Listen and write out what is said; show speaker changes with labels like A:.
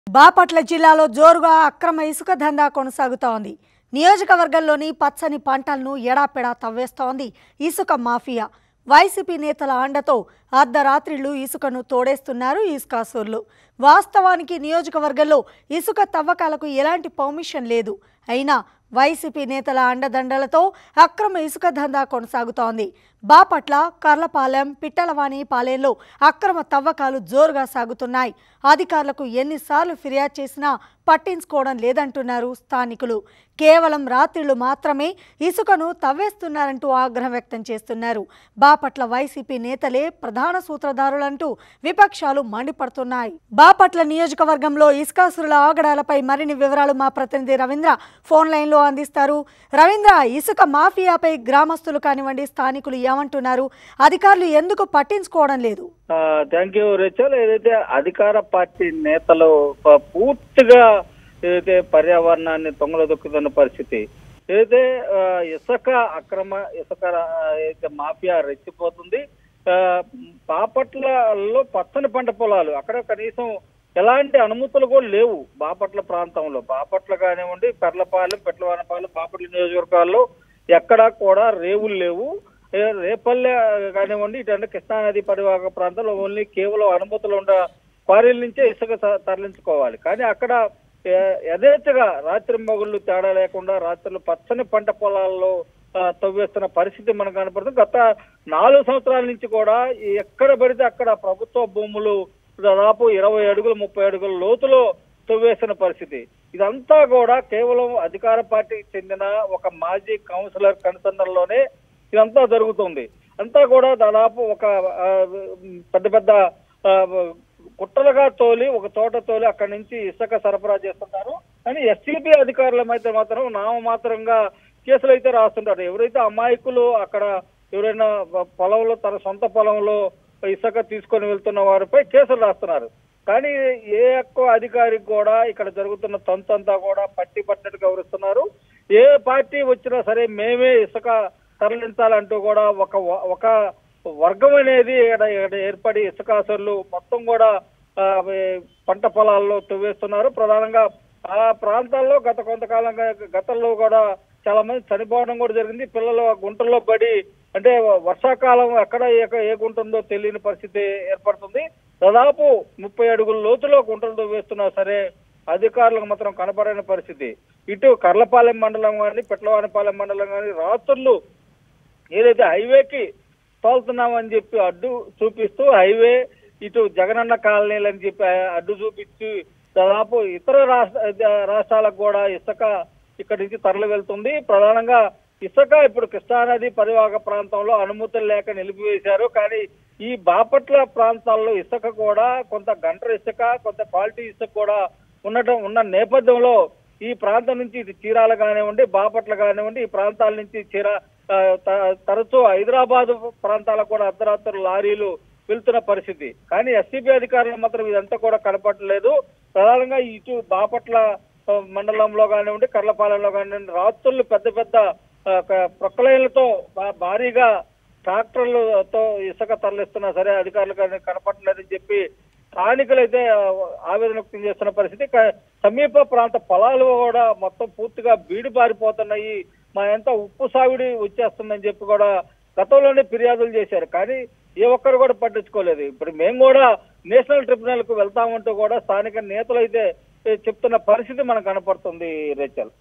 A: బాపట్ల జిల్లాలో జోరుగా అక్రమ ఇసుక దందా కొనసాగుతోంది నియోజకవర్గంలోని పచ్చని పంటలను ఎడాపెడా తవ్వేస్తోంది ఇసుక మాఫియా వైసీపీ నేతల అండతో అర్ధరాత్రిళ్లు ఇసుకను తోడేస్తున్నారు ఇసుకాసూర్లు వాస్తవానికి నియోజకవర్గంలో ఇసుక తవ్వకాలకు ఎలాంటి పర్మిషన్ లేదు అయినా వైసీపీ నేతల అండదండలతో అక్రమ ఇసుక దందా కొనసాగుతోంది బాపట్ల కర్లపాలెం పిట్టలవాణి పాలెంలో అక్రమ తవ్వకాలు జోరుగా సాగుతున్నాయి అధికారులకు ఎన్నిసార్లు ఫిర్యాదు చేసినా పట్టించుకోవడం లేదంటున్నారు స్థానికులు కేవలం రాత్రిళ్లు మాత్రమే ఇసుకను తవ్వేస్తున్నారంటూ ఆగ్రహం వ్యక్తం చేస్తున్నారు బాపట్ల వైసీపీ నేతలే ప్రధాన సూత్రధారులంటూ విపక్షాలు మండిపడుతున్నాయి బాపట్ల నియోజకవర్గంలో ఇసుకాసురుల ఆగడాలపై మరిన్ని వివరాలు మా ప్రతినిధి రవీంద్ర ఫోన్ లైన్లో అందిస్తారు రవీంద్ర ఇసుక మాఫియాపై గ్రామస్తులు కానివ్వండి స్థానికులు ఏమంటున్నారు అధికారులు ఎందుకు పట్టించుకోవడం లేదు
B: థ్యాంక్ యూ రేచల్ ఏదైతే అధికార పార్టీ నేతలు ప- పూర్తిగా ఏదైతే పర్యావరణాన్ని తొంగల దొక్కుతున్న పరిస్థితి ఏదైతే ఆ, ఇసుక అక్రమ ఇసుక ఆ, ఏదైతే మాఫియా రెచ్చిపోతుంది ఆ, బాపట్లలో పచ్చని పంట పొలాలు అక్కడ కనీసం ఎలాంటి అనుమతులు కూడా లేవు బాపట్ల ప్రాంతంలో బాపట్ల కానివ్వండి పెర్లపాలెం పెట్లవానపాలెం బాపట్ల నియోజకవర్గాల్లో ఎక్కడా కూడా రేవులు లేవు ఏ రేపల్లె కానివ్వండి ఇటు కృష్ణానది పరివాహక ప్రాంతంలో ఓన్లీ కేవలం అనుమతులు ఉన్న క్వారీల నుంచే ఇసుక త- తరలించుకోవాలి కానీ అక్కడ ఏ- యథేచ్ఛగా రాత్రి మగుళ్ళు తేడా లేకుండా రాత్రులు పచ్చని పంట పొలాల్లో ఆ, తవ్వేస్తున్న పరిస్థితి మనకు కనపడుతుంది గత నాలుగు సంవత్సరాల నుంచి కూడా ఎక్కడ పడితే అక్కడ ప్రభుత్వ భూములు దాదాపు ఇరవై అడుగులు ముప్పై అడుగుల లోతులో తవ్వేసిన పరిస్థితి ఇదంతా కూడా కేవలం అధికార పార్టీకి చెందిన ఒక మాజీ కౌన్సిలర్ కన్సర్నర్లోనే ఇదంతా జరుగుతుంది అంతా కూడా దాదాపు ఒక ఆ, పెద్ద పెద్ద ఆ, కుట్టలుగా తోలి ఒక తోట తోలి అక్కడి నుంచి ఇసుక సరఫరా చేస్తుంటారు కానీ ఎస్సీబీ అధికారుల అయితే మాత్రం నామమాత్రంగా కేసులు అయితే రాస్తుంటారు ఎవరైతే అమాయకులు అక్కడ ఎవరైనా పొలంలో తన సొంత పొలంలో ఇసుక తీసుకొని వెళ్తున్న వారిపై కేసులు రాస్తున్నారు కానీ ఏ ఎక్కువ అధికారికి కూడా ఇక్కడ జరుగుతున్న తంతంతా కూడా పట్టి పట్టినట్టు గౌరవిస్తున్నారు ఏ పార్టీ వచ్చినా సరే మేమే ఇసుక తరలించాలంటూ కూడా ఒక ఒక వర్గం అనేది ఇక్కడ ఇక్కడ ఏర్పడి ఇసుకాసర్లు మొత్తం కూడా ఆ, ఈ పంట పొలాల్లో తవ్వేస్తున్నారు ప్రధానంగా ఆ ప్రాంతాల్లో గత కొంతకాలంగా గతంలో కూడా చాలా మంది చనిపోవడం కూడా జరిగింది పిల్లలు ఆ గుంటల్లో పడి అంటే వర్షాకాలం ఎక్కడ ఏ ఏ గుంట ఉందో తెలియని పరిస్థితి ఏర్పడుతుంది దాదాపు ముప్పై అడుగుల లోతులో గుంటలు తవ్వేస్తున్నా సరే అధికారులకు మాత్రం కనపడని పరిస్థితి ఇటు కర్లపాలెం మండలం కానీ పెట్లవానిపాలెం మండలం కానీ రాత్రులు ఏదైతే హైవేకి తోలుతున్నామని చెప్పి అడ్డు చూపిస్తూ హైవే ఇటు జగనన్న కాలనీలు అని చెప్పి అడ్డు చూపించి దాదాపు ఇతర రాష్ట్ర రాష్ట్రాలకు కూడా ఇసుక ఇక్కడి నుంచి తరలి వెళ్తుంది ప్రధానంగా ఇసుక ఇప్పుడు కృష్ణానది పరివాహక ప్రాంతంలో అనుమతులు లేక నిలిపివేశారు కానీ ఈ బాపట్ల ప్రాంతాల్లో ఇసుక కూడా కొంత గంటర ఇసుక కొంత క్వాలిటీ ఇసుక కూడా ఉండటం ఉన్న నేపథ్యంలో ఈ ప్రాంతం నుంచి ఇటు చీరాల కానివ్వండి బాపట్ల కానివ్వండి ఈ ప్రాంతాల నుంచి చీరా ఆ, త- తరచూ హైదరాబాద్ ప్రాంతాలకు కూడా అర్ధరాత్రులు లారీలు వెళ్తున్న పరిస్థితి కానీ ఎస్సీబీ అధికారులు మాత్రం ఇదంతా కూడా కనపడలేదు ప్రధానంగా ఇటు బాపట్ల ఆ, మండలంలో కానివ్వండి కర్లపాలెంలో కానివ్వండి రాత్రులు పెద్ద పెద్ద ఆ, క- ప్రొక్లైన్లతో బా- భారీగా ట్రాక్టర్లతో ఇసుక తరలిస్తున్నా సరే అధికారులు కానీ కనపడలేదని చెప్పి స్థానికులైతే ఆ, ఆవేదన వ్యక్తం చేస్తున్న పరిస్థితి క- సమీప ప్రాంత పొలాలు కూడా మొత్తం పూర్తిగా బీడి పారిపోతున్నాయి మా ఎంత ఉప్పు సాగుడి వచ్చేస్తుందని చెప్పి కూడా గతంలోనే ఫిర్యాదులు చేశారు కానీ ఏ ఒక్కరు కూడా పట్టించుకోలేదు ఇప్పుడు మేము కూడా నేషనల్ ట్రిబ్యునల్ కు వెళ్తామంటూ కూడా స్థానిక నేతలు అయితే ఏ, చెప్తున్న పరిస్థితి మనకు కనపడుతుంది రేచల్